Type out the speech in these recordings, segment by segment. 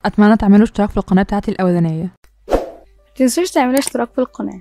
اتمنى تعملوا اشتراك في القناه بتاعتي الاولانيه متنسوش تعملوا اشتراك في القناة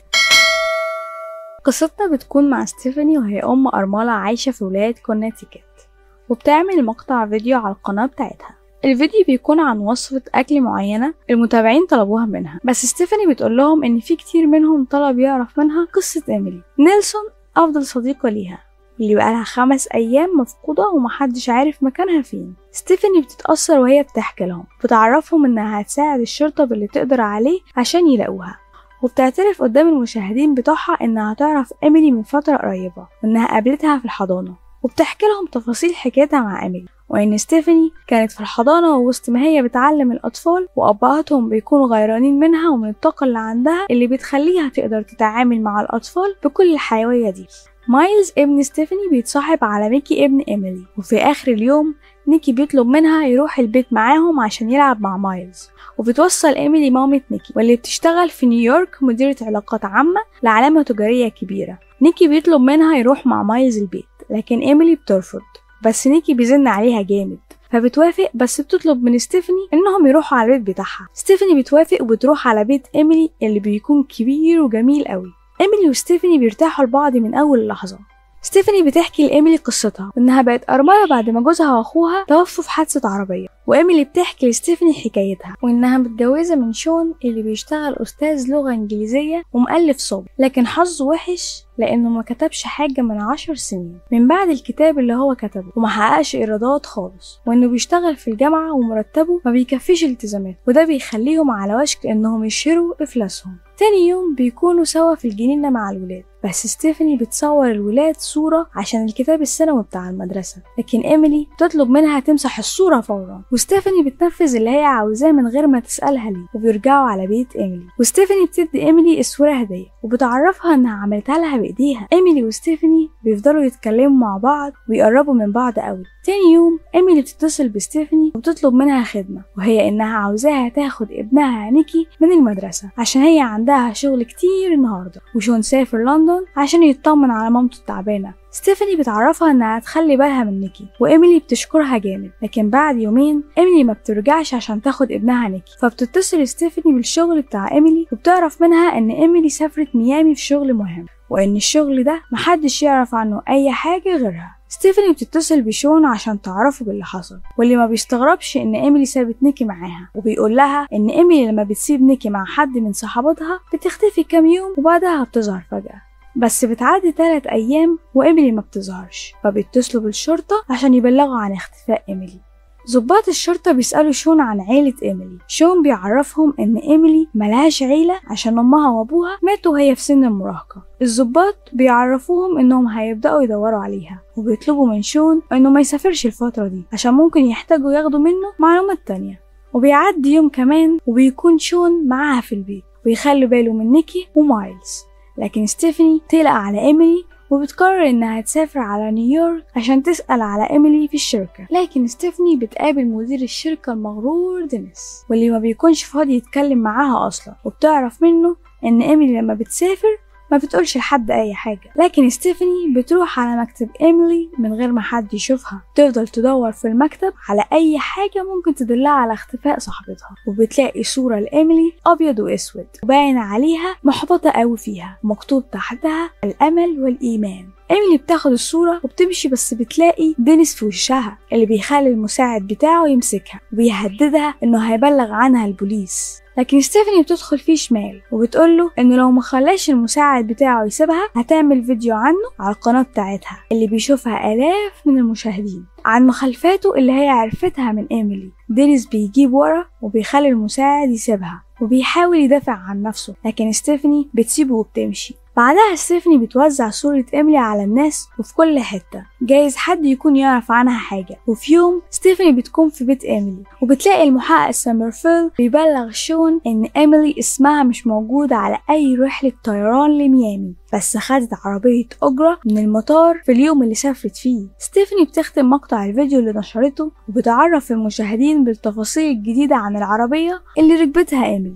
قصتنا بتكون مع ستيفاني وهي أم أرملة عايشة في ولاية كونتيكت وبتعمل مقطع فيديو على القناة بتاعتها الفيديو بيكون عن وصفة أكل معينة المتابعين طلبوها منها بس ستيفاني بتقول لهم إن في كتير منهم طلب يعرف منها قصة إيميلي نيلسون أفضل صديقة ليها اللي بقالها خمس أيام مفقودة ومحدش عارف مكانها فين ستيفاني بتتأثر وهي بتحكي لهم بتعرفهم إنها هتساعد الشرطة باللي تقدر عليه عشان يلاقوها وبتعترف قدام المشاهدين بتوعها إنها تعرف إيميلي من فترة قريبة وإنها قابلتها في الحضانة وبتحكي لهم تفاصيل حكايتها مع إيميلي وإن ستيفاني كانت في الحضانة ووسط ما هي بتعلم الأطفال وأبهاتهم بيكونوا غيرانين منها ومن الطاقة اللي عندها اللي بتخليها تقدر تتعامل مع الأطفال بكل الحيوية دي مايلز ابن ستيفاني بيتصاحب على ميكي ابن إيميلي وفي آخر اليوم نيكي بيطلب منها يروح البيت معاهم عشان يلعب مع مايلز وبتوصل إيميلي مامة نيكي واللي بتشتغل في نيويورك مديرة علاقات عامة لعلامة تجارية كبيرة نيكي بيطلب منها يروح مع مايلز البيت لكن إيميلي بترفض بس نيكي بيزن عليها جامد فبتوافق بس بتطلب من ستيفاني انهم يروحوا على البيت بتاعها ستيفاني بتوافق وبتروح على بيت ايميلي اللي بيكون كبير وجميل قوي ايميلي وستيفاني بيرتاحوا لبعض من اول لحظه ستيفاني بتحكي لإيميلي قصتها وإنها بقت أرملة بعد ما جوزها وأخوها توفوا في حادثة عربية وإيميلي بتحكي لستيفاني حكايتها وإنها متجوزة من شون اللي بيشتغل أستاذ لغة إنجليزية ومؤلف صوت لكن حظه وحش لأنه ما كتبش حاجة من عشر سنين من بعد الكتاب اللي هو كتبه وما حققش إيرادات خالص وإنه بيشتغل في الجامعة ومرتبه ما بيكفيش التزاماته وده بيخليهم على وشك إنهم يشيروا إفلاسهم تاني يوم بيكونوا سوا في الجنينة مع الولاد بس ستيفاني بتصور الولاد صورة عشان الكتاب السنوي بتاع المدرسة لكن إيميلي بتطلب منها تمسح الصورة فورا وستيفاني بتنفذ اللي هي عاوزاه من غير ما تسألها ليه وبيرجعوا على بيت إيميلي وستيفاني بتدي إيميلي الصورة هدية وبتعرفها إنها عملتها لها بإيديها إيميلي وستيفاني بيفضلوا يتكلموا مع بعض ويقربوا من بعض قوي تاني يوم إيميلي بتتصل بستيفاني وبتطلب منها خدمة وهي إنها عاوزاها تاخد ابنها نيكي من المدرسة عشان هي عندها شغل كتير النهاردة وشون سافر لندن عشان يطمن على مامته التعبانة ستيفاني بتعرفها انها تخلي بالها من نيكي وايميلي بتشكرها جامد لكن بعد يومين ايميلي ما بترجعش عشان تاخد ابنها نيكي فبتتصل ستيفاني بالشغل بتاع ايميلي وبتعرف منها ان ايميلي سافرت ميامي في شغل مهم وان الشغل ده محدش يعرف عنه اي حاجة غيرها ستيفاني بتتصل بشون عشان تعرفه باللي حصل واللي ما بيستغربش ان ايميلي سابت نيكي معاها وبيقول لها ان ايميلي لما بتسيب نيكي مع حد من صحباتها بتختفي كام يوم وبعدها بتظهر فجأة بس بتعدي تلات أيام وإيميلي ما بتظهرش فبيتصلوا بالشرطة عشان يبلغوا عن اختفاء إيميلي ضباط الشرطة بيسألوا شون عن عيلة إيميلي شون بيعرفهم إن إيميلي ملهاش عيلة عشان أمها وأبوها ماتوا وهي في سن المراهقة الضباط بيعرفوهم إنهم هيبدأوا يدوروا عليها وبيطلبوا من شون إنه ما يسافرش الفترة دي عشان ممكن يحتاجوا ياخدوا منه معلومات تانية وبيعدي يوم كمان وبيكون شون معاها في البيت ويخلي باله من نيكي ومايلز لكن ستيفاني تقلق على إيميلي وبتقرر إنها تسافر على نيويورك عشان تسأل على إيميلي في الشركة لكن ستيفاني بتقابل مدير الشركة المغرور دينيس واللي ما بيكونش فاضي يتكلم معاها أصلا وبتعرف منه إن إيميلي لما بتسافر ما بتقولش لحد أي حاجة لكن ستيفاني بتروح على مكتب إيميلي من غير ما حد يشوفها تفضل تدور في المكتب على أي حاجة ممكن تدلها على اختفاء صاحبتها وبتلاقي صورة لإيميلي أبيض وأسود وباين عليها محبطة قوي فيها مكتوب تحتها الأمل والإيمان ايميلي بتاخد الصورة وبتمشي بس بتلاقي دينيس في وشها اللي بيخلي المساعد بتاعه يمسكها وبيهددها انه هيبلغ عنها البوليس لكن ستيفاني بتدخل فيه شمال وبتقوله انه لو ما خلاش المساعد بتاعه يسيبها هتعمل فيديو عنه على القناة بتاعتها اللي بيشوفها آلاف من المشاهدين عن مخالفاته اللي هي عرفتها من ايميلي دينيس بيجيب ورا وبيخلي المساعد يسيبها وبيحاول يدافع عن نفسه لكن ستيفاني بتسيبه وبتمشي بعدها ستيفاني بتوزع صورة إيميلي على الناس وفي كل حتة جايز حد يكون يعرف عنها حاجة وفي يوم ستيفاني بتكون في بيت إيميلي وبتلاقي المحقق سامرفيل بيبلغ شون إن إيميلي اسمها مش موجود على أي رحلة طيران لميامي بس خدت عربية أجرة من المطار في اليوم اللي سافرت فيه ستيفاني بتختم مقطع الفيديو اللي نشرته وبتعرف المشاهدين بالتفاصيل الجديدة عن العربية اللي ركبتها إيميلي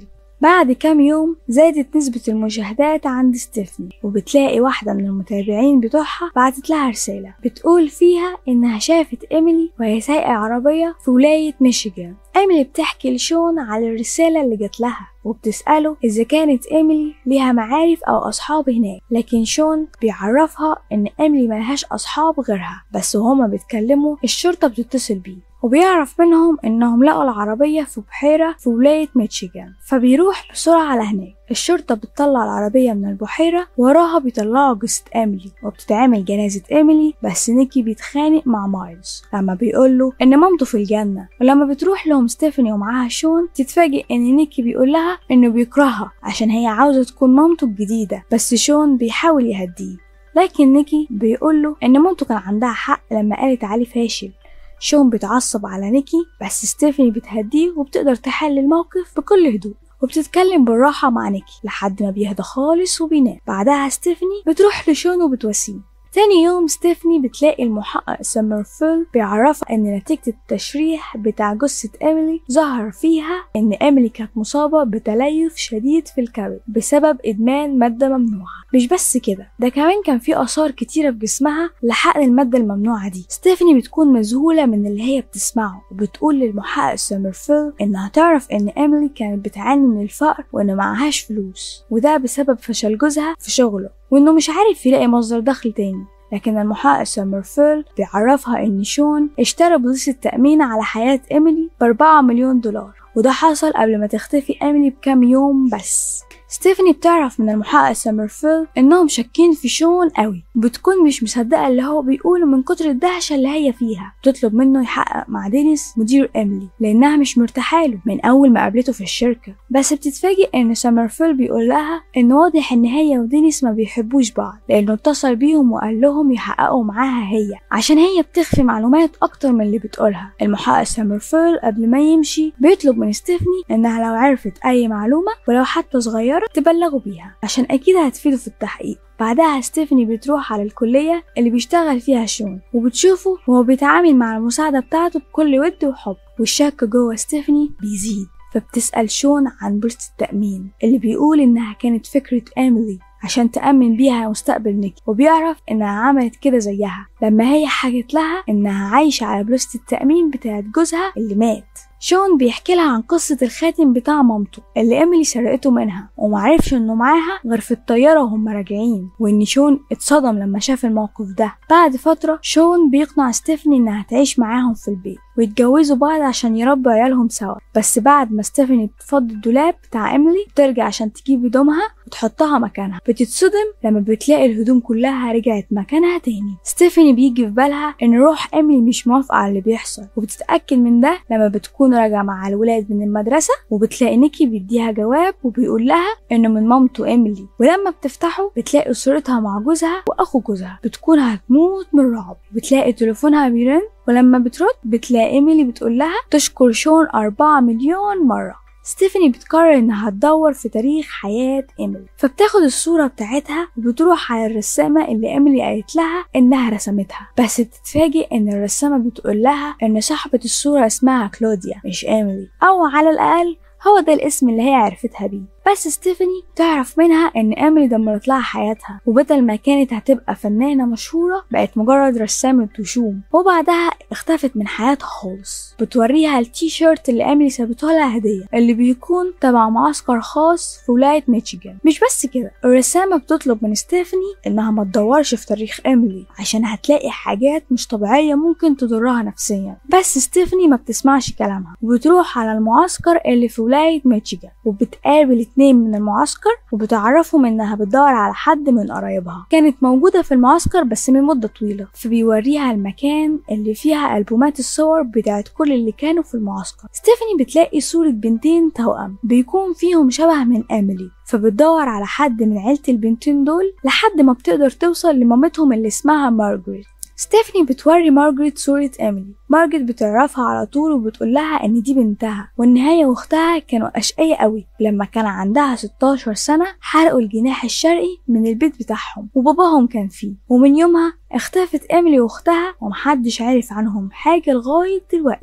بعد كام يوم زادت نسبة المشاهدات عند ستيفني وبتلاقي واحدة من المتابعين بتوعها بعتت لها رسالة بتقول فيها إنها شافت إيميلي وهي سايقة عربية في ولاية ميشيغان إيميلي بتحكي لشون على الرسالة اللي جات لها وبتسأله إذا كانت إيميلي ليها معارف أو أصحاب هناك لكن شون بيعرفها إن إيميلي ملهاش أصحاب غيرها بس وهما بيتكلموا الشرطة بتتصل بيه وبيعرف منهم إنهم لقوا العربية في بحيرة في ولاية ميتشيغان فبيروح بسرعة لهناك الشرطة بتطلع العربية من البحيرة وراها بيطلعوا جثة إيميلي وبتتعمل جنازة إيميلي بس نيكي بيتخانق مع مايلز لما بيقوله إن مامته في الجنة ولما بتروح لهم ستيفاني ومعاها شون تتفاجئ إن نيكي بيقول لها إنه بيكرهها عشان هي عاوزة تكون مامته الجديدة بس شون بيحاول يهديه لكن نيكي بيقوله إن مامته كان عندها حق لما قالت عليه فاشل شون بيتعصب على نيكي بس ستيفاني بتهديه وبتقدر تحل الموقف بكل هدوء وبتتكلم بالراحة مع نيكي لحد ما بيهدى خالص وبينام بعدها ستيفاني بتروح لشون وبتواسيه تاني يوم ستيفني بتلاقي المحقق سمرفيل بيعرفها ان نتيجة التشريح بتاع جثة ايميلي ظهر فيها ان ايميلي كانت مصابة بتليف شديد في الكبد بسبب ادمان مادة ممنوعة مش بس كده ده كمان كان في اثار كتيرة في جسمها لحقن المادة الممنوعة دي ستيفني بتكون مذهولة من اللي هي بتسمعه وبتقول للمحقق سمرفيل انها تعرف ان ايميلي كانت بتعاني من الفقر وان معهاش فلوس وده بسبب فشل جوزها في شغله وإنه مش عارف يلاقي مصدر دخل تاني لكن المحقق سمرفيل بيعرفها إن شون اشترى بوليس التأمين على حياة إيميلي بأربعة مليون دولار وده حصل قبل ما تختفي إيميلي بكام يوم بس ستيفاني بتعرف من المحقق سمرفيل انهم شاكين في شون قوي بتكون مش مصدقه اللي هو بيقوله من كتر الدهشه اللي هي فيها بتطلب منه يحقق مع دينيس مدير ايميلي لانها مش مرتاحه له من اول ما قابلته في الشركه بس بتتفاجئ ان سمرفيل بيقول لها ان واضح ان هي ودينيس ما بيحبوش بعض لانه اتصل بيهم وقال لهم يحققوا معاها هي عشان هي بتخفي معلومات اكتر من اللي بتقولها المحقق سمرفيل قبل ما يمشي بيطلب من ستيفني انها لو عرفت اي معلومه ولو حتى صغيره تبلغوا بيها عشان أكيد هتفيده في التحقيق بعدها ستيفاني بتروح على الكلية اللي بيشتغل فيها شون وبتشوفه وهو بيتعامل مع المساعدة بتاعته بكل ود وحب والشك جوه ستيفاني بيزيد فبتسأل شون عن بورصة التأمين اللي بيقول إنها كانت فكرة إيميلي عشان تأمن بيها مستقبل نيكي وبيعرف إنها عملت كده زيها لما هي حكت لها إنها عايشة على بلوسة التأمين بتاعت جوزها اللي مات شون بيحكي لها عن قصة الخاتم بتاع مامته اللي إيميلي سرقته منها ومعرفش إنه معاها غير في الطيارة وهم راجعين وإن شون اتصدم لما شاف الموقف ده بعد فترة شون بيقنع ستيفني إنها تعيش معاهم في البيت ويتجوزوا بعض عشان يربوا عيالهم سوا بس بعد ما ستيفاني بتفضي الدولاب بتاع إيميلي بترجع عشان تجيب هدومها وتحطها مكانها بتتصدم لما بتلاقي الهدوم كلها رجعت مكانها تاني ستيفاني بيجي في بالها إن روح إيميلي مش موافقة على اللي بيحصل وبتتأكد من ده لما بتكون راجعة مع الولاد من المدرسة وبتلاقي نيكي بيديها جواب وبيقول لها إنه من مامته إيميلي ولما بتفتحه بتلاقي صورتها مع جوزها وأخو جوزها بتكون هتموت من الرعب بتلاقي تليفونها بيرن ولما بترد بتلاقي إيميلي بتقول لها تشكر شون أربعة مليون مرة ستيفاني بتقرر انها تدور في تاريخ حياة ايميلي فبتاخد الصورة بتاعتها وبتروح على الرسامة اللي ايميلي قالت لها انها رسمتها بس بتتفاجئ ان الرسامة بتقول لها ان صاحبة الصورة اسمها كلوديا مش ايميلي او على الاقل هو ده الاسم اللي هي عرفتها بيه بس ستيفاني تعرف منها ان ايميلي دمرت لها حياتها وبدل ما كانت هتبقى فنانة مشهورة بقت مجرد رسامة وشوم وبعدها اختفت من حياتها خالص بتوريها التي شيرت اللي ايميلي سابته لها هدية اللي بيكون تبع معسكر خاص في ولاية ميشيغان مش بس كده الرسامة بتطلب من ستيفاني انها ما تدورش في تاريخ ايميلي عشان هتلاقي حاجات مش طبيعية ممكن تضرها نفسيا بس ستيفاني ما بتسمعش كلامها وبتروح على المعسكر اللي في ولاية ميشيغان وبتقابل اتنين من المعسكر وبتعرفهم انها بتدور على حد من قرايبها كانت موجودة في المعسكر بس من مدة طويلة فبيوريها المكان اللي فيها ألبومات الصور بتاعت كل اللي كانوا في المعسكر ستيفاني بتلاقي صورة بنتين توأم بيكون فيهم شبه من إيميلي فبتدور على حد من عيلة البنتين دول لحد ما بتقدر توصل لمامتهم اللي اسمها مارجريت ستيفاني بتوري مارجريت صورة إيميلي مارجريت بتعرفها على طول وبتقول لها إن دي بنتها وإن هي وأختها كانوا أشقية قوي لما كان عندها 16 سنة حرقوا الجناح الشرقي من البيت بتاعهم وباباهم كان فيه ومن يومها اختفت إيميلي وأختها ومحدش عارف عنهم حاجة لغاية دلوقتي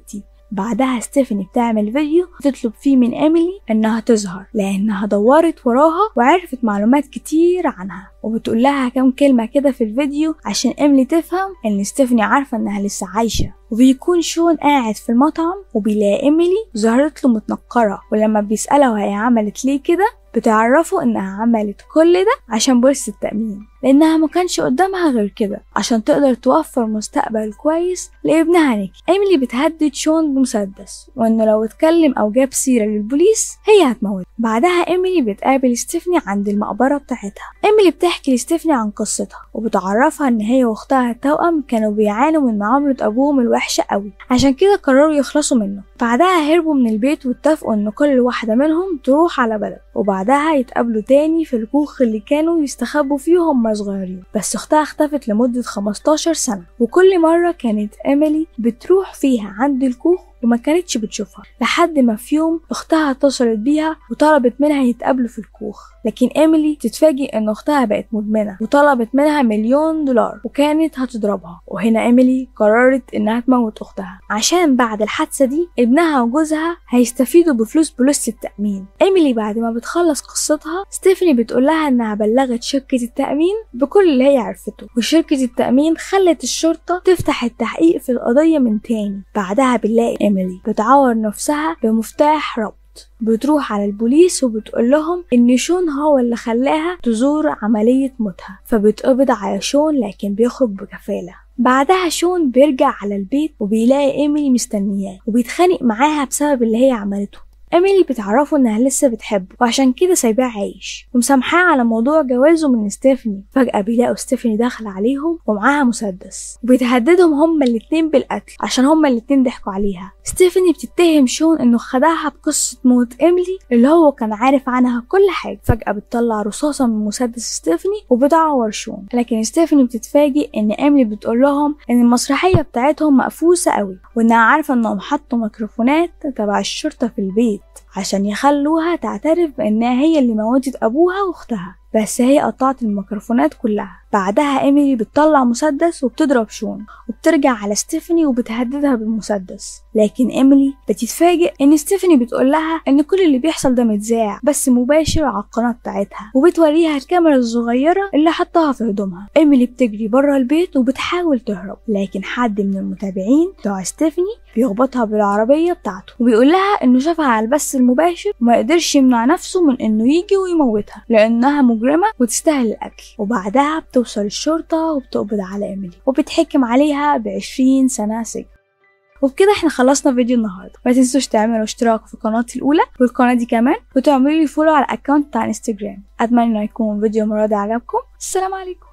بعدها ستيفاني بتعمل فيديو بتطلب فيه من إيميلي إنها تظهر لأنها دورت وراها وعرفت معلومات كتير عنها وبتقول لها كام كلمة كده في الفيديو عشان إيميلي تفهم إن ستيفاني عارفة إنها لسه عايشة وبيكون شون قاعد في المطعم وبيلاقي إيميلي ظهرت له متنكرة ولما بيسألها هي عملت ليه كده بتعرفه إنها عملت كل ده عشان بورصة التأمين لأنها ما كانش قدامها غير كده عشان تقدر توفر مستقبل كويس لابنها نيكي إيميلي بتهدد شون بمسدس وإنه لو اتكلم أو جاب سيرة للبوليس هي هتموت بعدها إيميلي بتقابل ستيفني عند المقبرة بتاعتها إيميلي بتحكي لستيفني عن قصتها وبتعرفها إن هي وأختها التوأم كانوا بيعانوا من معاملة أبوهم الوحشة قوي عشان كده قرروا يخلصوا منه بعدها هربوا من البيت واتفقوا إن كل واحدة منهم تروح على بلد وبعدها يتقابلوا تاني في الكوخ اللي كانوا يستخبوا فيه وهم صغيرين بس أختها اختفت لمدة 15 سنة وكل مرة كانت إيميلي بتروح فيها عند الكوخ وما كانتش بتشوفها لحد ما في يوم اختها اتصلت بيها وطلبت منها يتقابلوا في الكوخ لكن ايميلي تتفاجئ ان اختها بقت مدمنه وطلبت منها مليون دولار وكانت هتضربها وهنا ايميلي قررت انها تموت اختها عشان بعد الحادثه دي ابنها وجوزها هيستفيدوا بفلوس بوليس التامين ايميلي بعد ما بتخلص قصتها ستيفاني بتقول لها انها بلغت شركه التامين بكل اللي هي عرفته وشركه التامين خلت الشرطه تفتح التحقيق في القضيه من تاني بعدها بنلاقي إيميلي بتعور نفسها بمفتاح ربط بتروح على البوليس وبتقول لهم ان شون هو اللي خلاها تزور عملية موتها فبتقبض على شون لكن بيخرج بكفالة بعدها شون بيرجع على البيت وبيلاقي ايميلي مستنياه وبيتخانق معاها بسبب اللي هي عملته ايميلي بتعرفه انها لسه بتحبه وعشان كده سايباه عايش ومسامحاه على موضوع جوازه من ستيفاني فجأة بيلاقوا ستيفاني داخلة عليهم ومعاها مسدس وبتهددهم هما الاتنين بالقتل عشان هما الاتنين ضحكوا عليها ستيفاني بتتهم شون انه خدعها بقصة موت ايميلي اللي هو كان عارف عنها كل حاجة فجأة بتطلع رصاصة من مسدس ستيفاني وبتعور شون لكن ستيفاني بتتفاجئ ان ايميلي بتقول لهم ان المسرحية بتاعتهم مقفوسة قوي وانها عارفة انهم حطوا ميكروفونات تبع الشرطة في البيت عشان يخلوها تعترف بانها هي اللي موتت ابوها واختها بس هي قطعت الميكروفونات كلها بعدها ايميلي بتطلع مسدس وبتضرب شون وبترجع على ستيفاني وبتهددها بالمسدس لكن ايميلي بتتفاجئ ان ستيفاني بتقول لها ان كل اللي بيحصل ده متذاع بس مباشر على القناه بتاعتها وبتوريها الكاميرا الصغيره اللي حطها في هدومها ايميلي بتجري بره البيت وبتحاول تهرب لكن حد من المتابعين بتوع ستيفاني بيخبطها بالعربيه بتاعته وبيقول لها انه شافها على البث المباشر وما قدرش يمنع نفسه من انه يجي ويموتها لانها مجرمه وتستاهل القتل وبعدها بتوصل الشرطه وبتقبض على ايميلي وبتحكم عليها بعشرين سنه سجن وبكده احنا خلصنا فيديو النهارده ما تنسوش تعملوا اشتراك في قناتي الاولى والقناه دي كمان وتعملوا لي فولو على الاكونت بتاع انستجرام اتمنى انه يكون فيديو المره دي عجبكم السلام عليكم